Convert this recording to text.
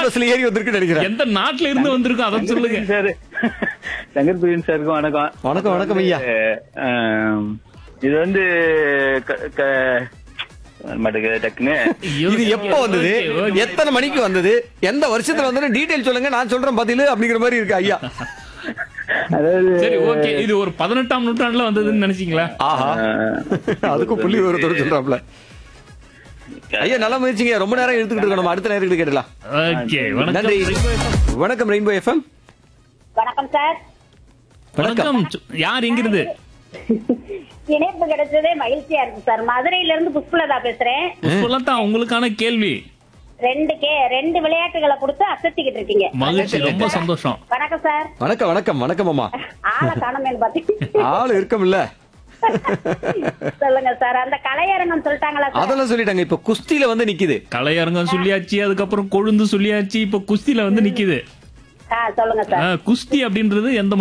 பஸ்ல ஏறி வந்திருக்குன்னு நினைக்கிறேன் எந்த நாட்டுல இருந்து வந்திருக்கோம் அதை சொல்லுங்க சார் சங்கர் பிரியன் சாருக்கும் வணக்கம் வணக்கம், வணக்கம் ஐயா. ஆம், இது வந்து க- க- மாட்டேங்குது டக்குன்னு ஐயோ, இது எப்ப வந்தது ஓகே, ஓகே. எத்தனை மணிக்கு வந்தது எந்த வருஷத்துல வந்தது டீடைல் சொல்லுங்க நான் சொல்றேன் பதில் அப்படிங்கிற மாதிரி இருக்கு ஐயா அதாவது சரி ஓகே இது ஒரு பதினெட்டாம் நூற்றாண்டுல வந்ததுன்னு நினைச்சீங்களா ஆஹா அதுக்கும் புள்ளி விவரத்தோட சொல்றாப்ல ஐயா நல்ல முயற்சிங்க ரொம்ப நேரம் எடுத்துக்கிட்டு இருக்கோம் நம்ம அடுத்த நேரத்துக்கு கேட்டலாம் ஓகே வணக்கம் நன்றி வணக்கம் ரெயின்போ எஃப்எம் வணக்கம் சார் வணக்கம் யார் எங்கிருந்து இணைப்பு கிடைச்சதே மகிழ்ச்சியா இருக்கு சார் மதுரையில இருந்து புஷ்பலதா பேசுறேன் சொல்லத்தான் உங்களுக்கான கேள்வி ரெண்டு கே ரெண்டு விளையாட்டுகளை கொடுத்து அசத்திக்கிட்டு இருக்கீங்க மகிழ்ச்சி ரொம்ப சந்தோஷம் வணக்கம் சார் வணக்கம் வணக்கம் வணக்கம் அம்மா ஆளை காணமேன்னு பாத்தீங்க ஆள் இருக்கமில்ல சொல்லுங்க சார் அந்த கலையரங்கம் சொல்லிட்டாங்களா சார் அதெல்லாம் சொல்லிட்டாங்க இப்ப குஸ்தியில வந்து நிக்குது கலையரங்கம் சொல்லியாச்சு அதுக்கப்புறம் கொழுந்து சொல்லியாச்சு இப்ப குஸ்தில வந்து நிக்குது ஆ, சொல்லுங்க சார் ஆ, குஸ்தி அப்படின்றது எந்த